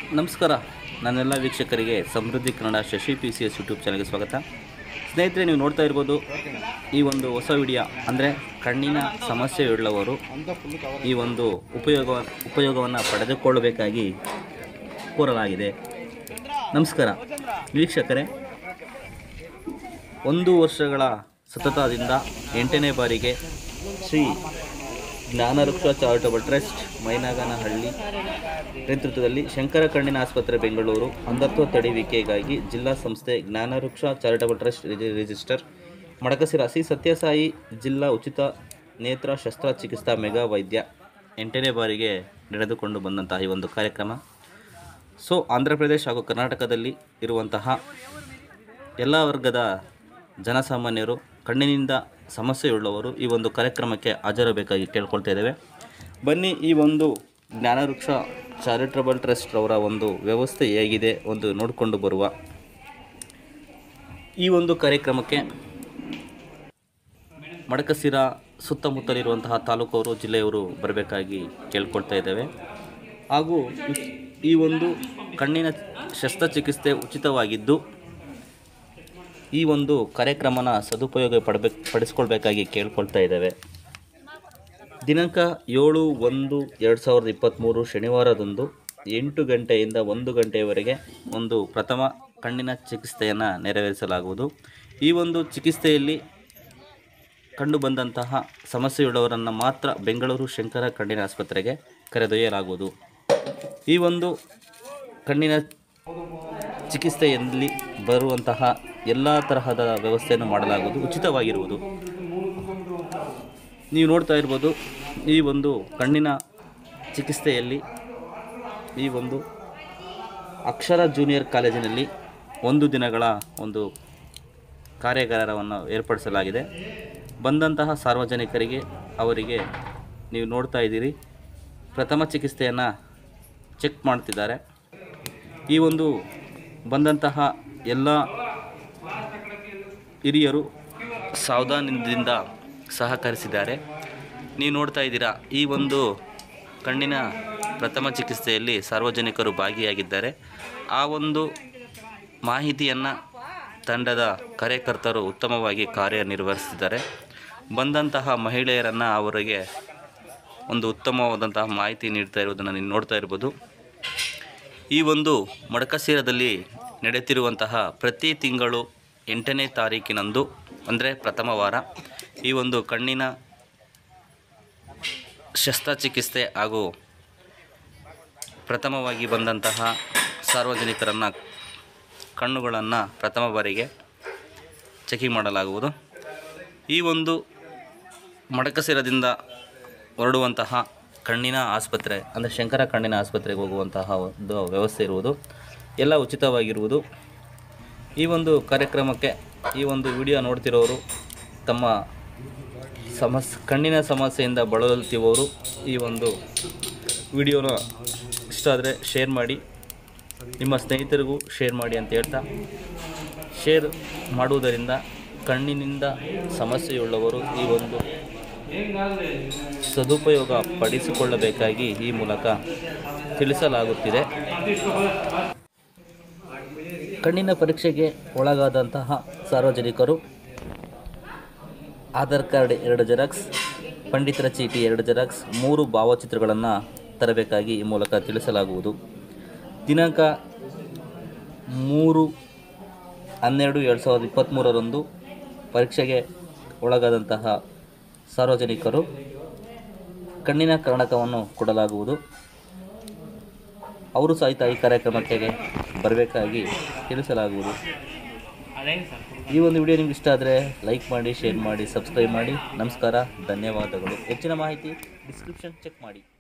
ನಮಸ್ಕಾರ ನನ್ನೆಲ್ಲ ವೀಕ್ಷಕರಿಗೆ Samruddhi Kannada Shashi P C S YouTube ಚಾನಲ್ಗೆ ಸ್ವಾಗತ ಸ್ನೇಹಿತರೆ ನೀವು ನೋಡ್ತಾ ಇರ್ಬೋದು ಈ ಒಂದು ಹೊಸ ವಿಡಿಯೋ ಅಂದರೆ ಕಣ್ಣಿನ ಸಮಸ್ಯೆ ಉಳ್ಳವರು ಈ ಒಂದು ಉಪಯೋಗ ಉಪಯೋಗವನ್ನು ಪಡೆದುಕೊಳ್ಳಬೇಕಾಗಿ ಕೋರಲಾಗಿದೆ ನಮಸ್ಕಾರ ವೀಕ್ಷಕರೇ ಒಂದು ವರ್ಷಗಳ ಸತತದಿಂದ ಎಂಟನೇ ಬಾರಿಗೆ ಶ್ರೀ ಜ್ಞಾನವೃಕ್ಷ ಚಾರಿಟಬಲ್ ಟ್ರಸ್ಟ್ ಮೈನಾಗನಹಳ್ಳಿ ನೇತೃತ್ವದಲ್ಲಿ ಶಂಕರ ಕಣ್ಣಿನ ಆಸ್ಪತ್ರೆ ಬೆಂಗಳೂರು ಅಂಧತ್ವ ತಡೆಯುವಿಕೆಗಾಗಿ ಜಿಲ್ಲಾ ಸಂಸ್ಥೆ ಜ್ಞಾನವೃಕ್ಷ ಚಾರಿಟಬಲ್ ಟ್ರಸ್ಟ್ ರಿಜಿ- ರಿಜಿಸ್ಟರ್ ಮಡಕಸಿರ ಶ್ರೀ ಸತ್ಯಸಾಯಿ ಜಿಲ್ಲಾ ಉಚಿತ ನೇತ್ರ ಶಸ್ತ್ರಚಿಕಿತ್ಸಾ ಮೆಗಾ ವೈದ್ಯ ಎಂಟನೇ ಬಾರಿಗೆ ನಡೆದುಕೊಂಡು ಬಂದಂತಹ ಈ ಒಂದು ಕಾರ್ಯಕ್ರಮ ಸೊ ಆಂಧ್ರ ಪ್ರದೇಶ ಹಾಗೂ ಕರ್ನಾಟಕದಲ್ಲಿ ಇರುವಂತಹ ಎಲ್ಲ ವರ್ಗದ ಜನಸಾಮಾನ್ಯರು ಕಣ್ಣಿನಿಂದ ಸಮಸ್ಯೆಯುಳ್ಳವರು ಈ ಒಂದು ಕಾರ್ಯಕ್ರಮಕ್ಕೆ ಹಾಜರಬೇಕಾಗಿ ಕೇಳ್ಕೊಳ್ತಾ ಇದ್ದೇವೆ ಬನ್ನಿ ಈ ಒಂದು ಜ್ಞಾನವೃಕ್ಷ ಚಾರಿಟಬಲ್ ಟ್ರಸ್ಟ್ ಅವರ ಒಂದು ವ್ಯವಸ್ಥೆ ಹೇಗಿದೆ ಒಂದು ನೋಡಿಕೊಂಡು ಬರುವ ಈ ಒಂದು ಕಾರ್ಯಕ್ರಮಕ್ಕೆ ಮಡಕಸಿರ ಸುತ್ತಮುತ್ತಲಿರುವಂತಹ ತಾಲೂಕವರು ಜಿಲ್ಲೆಯವರು ಬರಬೇಕಾಗಿ ಕೇಳ್ಕೊಳ್ತಾ ಇದ್ದೇವೆ ಹಾಗೂ ಈ ಒಂದು ಕಣ್ಣಿನ ಶಸ್ತ್ರಚಿಕಿತ್ಸೆ ಉಚಿತವಾಗಿದ್ದು ಈ ಒಂದು ಕಾರ್ಯಕ್ರಮನ ಸದುಪಯೋಗ ಪಡಬೇಕು ಪಡಿಸ್ಕೊಳ್ಬೇಕಾಗಿ ಕೇಳ್ಕೊಳ್ತಾ ಇದ್ದೇವೆ ದಿನಾಂಕ ಏಳು ಒಂದು ಎರಡು ಸಾವಿರದ ಇಪ್ಪತ್ತ್ಮೂರು ಶನಿವಾರದಂದು ಎಂಟು ಗಂಟೆಯಿಂದ ಒಂದು ಗಂಟೆಯವರೆಗೆ ಒಂದು ಪ್ರಥಮ ಕಣ್ಣಿನ ಚಿಕಿತ್ಸೆಯನ್ನು ನೆರವೇರಿಸಲಾಗುವುದು ಈ ಒಂದು ಚಿಕಿತ್ಸೆಯಲ್ಲಿ ಕಂಡುಬಂದಂತಹ ಸಮಸ್ಯೆಯುಳ್ಳವರನ್ನು ಮಾತ್ರ ಬೆಂಗಳೂರು ಶಂಕರ ಕಣ್ಣಿನ ಆಸ್ಪತ್ರೆಗೆ ಕರೆದೊಯ್ಯಲಾಗುವುದು ಈ ಒಂದು ಕಣ್ಣಿನ ಚಿಕಿತ್ಸೆಯಲ್ಲಿ ಬರುವಂತಹ ಎಲ್ಲ ತರಹದ ವ್ಯವಸ್ಥೆಯನ್ನು ಮಾಡಲಾಗುವುದು ಉಚಿತವಾಗಿರುವುದು ನೀವು ನೋಡ್ತಾ ಇರ್ಬೋದು ಈ ಒಂದು ಕಣ್ಣಿನ ಚಿಕಿತ್ಸೆಯಲ್ಲಿ ಈ ಒಂದು ಅಕ್ಷರ ಜೂನಿಯರ್ ಕಾಲೇಜಿನಲ್ಲಿ ಒಂದು ದಿನಗಳ ಒಂದು ಕಾರ್ಯಾಗಾರವನ್ನು ಏರ್ಪಡಿಸಲಾಗಿದೆ ಬಂದಂತಹ ಸಾರ್ವಜನಿಕರಿಗೆ ಅವರಿಗೆ ನೀವು ನೋಡ್ತಾ ಇದ್ದೀರಿ ಪ್ರಥಮ ಚಿಕಿತ್ಸೆಯನ್ನು ಚೆಕ್ ಮಾಡ್ತಿದ್ದಾರೆ ಈ ಒಂದು ಬಂದಂತಹ ಎಲ್ಲ ಹಿರಿಯರು ಸಾವಧಾನದಿಂದ ಸಹಕರಿಸಿದ್ದಾರೆ ನೀವು ನೋಡ್ತಾ ಇದ್ದೀರಾ ಈ ಒಂದು ಕಣ್ಣಿನ ಪ್ರಥಮ ಚಿಕಿತ್ಸೆಯಲ್ಲಿ ಸಾರ್ವಜನಿಕರು ಭಾಗಿಯಾಗಿದ್ದಾರೆ ಆ ಒಂದು ಮಾಹಿತಿಯನ್ನು ತಂಡದ ಕಾರ್ಯಕರ್ತರು ಉತ್ತಮವಾಗಿ ಕಾರ್ಯನಿರ್ವಹಿಸಿದ್ದಾರೆ ಬಂದಂತಹ ಮಹಿಳೆಯರನ್ನು ಅವರಿಗೆ ಒಂದು ಉತ್ತಮವಾದಂತಹ ಮಾಹಿತಿ ನೀಡ್ತಾ ಇರುವುದನ್ನು ನೀವು ನೋಡ್ತಾ ಇರ್ಬೋದು ಈ ಒಂದು ಮಡಕಸೀರದಲ್ಲಿ ನಡೆಯುತ್ತಿರುವಂತಹ ಪ್ರತಿ ತಿಂಗಳು ಎಂಟನೇ ತಾರೀಕಿನಂದು ಅಂದರೆ ಪ್ರಥಮ ವಾರ ಈ ಒಂದು ಕಣ್ಣಿನ ಶಸ್ತ್ರಚಿಕಿತ್ಸೆ ಹಾಗೂ ಪ್ರಥಮವಾಗಿ ಬಂದಂತಹ ಸಾರ್ವಜನಿಕರನ್ನು ಕಣ್ಣುಗಳನ್ನು ಪ್ರಥಮ ಬಾರಿಗೆ ಚೆಕಿಂಗ್ ಮಾಡಲಾಗುವುದು ಈ ಒಂದು ಮಡಕಸಿರದಿಂದ ಹೊರಡುವಂತಹ ಕಣ್ಣಿನ ಆಸ್ಪತ್ರೆ ಅಂದರೆ ಶಂಕರ ಕಣ್ಣಿನ ಆಸ್ಪತ್ರೆಗೆ ಹೋಗುವಂತಹ ಒಂದು ವ್ಯವಸ್ಥೆ ಇರುವುದು ಎಲ್ಲ ಉಚಿತವಾಗಿರುವುದು ಈ ಒಂದು ಕಾರ್ಯಕ್ರಮಕ್ಕೆ ಈ ಒಂದು ವಿಡಿಯೋ ನೋಡ್ತಿರೋರು ತಮ್ಮ ಸಮಸ್ ಕಣ್ಣಿನ ಸಮಸ್ಯೆಯಿಂದ ಬಳಲುತ್ತಿರುವವರು ಈ ಒಂದು ವಿಡಿಯೋನ ಇಷ್ಟ ಆದರೆ ಶೇರ್ ಮಾಡಿ ನಿಮ್ಮ ಸ್ನೇಹಿತರಿಗೂ ಶೇರ್ ಮಾಡಿ ಅಂತ ಹೇಳ್ತಾ ಶೇರ್ ಮಾಡುವುದರಿಂದ ಕಣ್ಣಿನಿಂದ ಸಮಸ್ಯೆಯುಳ್ಳವರು ಈ ಒಂದು ಸದುಪಯೋಗ ಪಡಿಸಿಕೊಳ್ಳಬೇಕಾಗಿ ಈ ಮೂಲಕ ತಿಳಿಸಲಾಗುತ್ತಿದೆ ಕಣ್ಣಿನ ಪರೀಕ್ಷೆಗೆ ಒಳಗಾದಂತಹ ಸಾರ್ವಜನಿಕರು ಆಧಾರ್ ಕಾರ್ಡ್ ಎರಡು ಜೆರಾಕ್ಸ್ ಪಂಡಿತರ ಚೀಟಿ ಎರಡು ಜೆರಾಕ್ಸ್ ಮೂರು ಭಾವಚಿತ್ರಗಳನ್ನು ತರಬೇಕಾಗಿ ಈ ಮೂಲಕ ತಿಳಿಸಲಾಗುವುದು ದಿನಾಂಕ ಮೂರು ಹನ್ನೆರಡು ಎರಡು ಸಾವಿರದ ಇಪ್ಪತ್ತ್ಮೂರರಂದು ಪರೀಕ್ಷೆಗೆ ಒಳಗಾದಂತಹ ಸಾರ್ವಜನಿಕರು ಕಣ್ಣಿನ ಕರ್ಣಕವನ್ನು ಕೊಡಲಾಗುವುದು ಅವರು ಸಹಿತ ಈ ಕಾರ್ಯಕ್ರಮಕ್ಕೆ ಬರಬೇಕಾಗಿ ತಿಳಿಸಲಾಗುವುದು ಈ ಒಂದು ವಿಡಿಯೋ ನಿಮ್ಗೆ ಇಷ್ಟ ಆದರೆ ಲೈಕ್ ಮಾಡಿ ಶೇರ್ ಮಾಡಿ ಸಬ್ಸ್ಕ್ರೈಬ್ ಮಾಡಿ ನಮಸ್ಕಾರ ಧನ್ಯವಾದಗಳು ಹೆಚ್ಚಿನ ಮಾಹಿತಿ ಡಿಸ್ಕ್ರಿಪ್ಷನ್ ಚೆಕ್ ಮಾಡಿ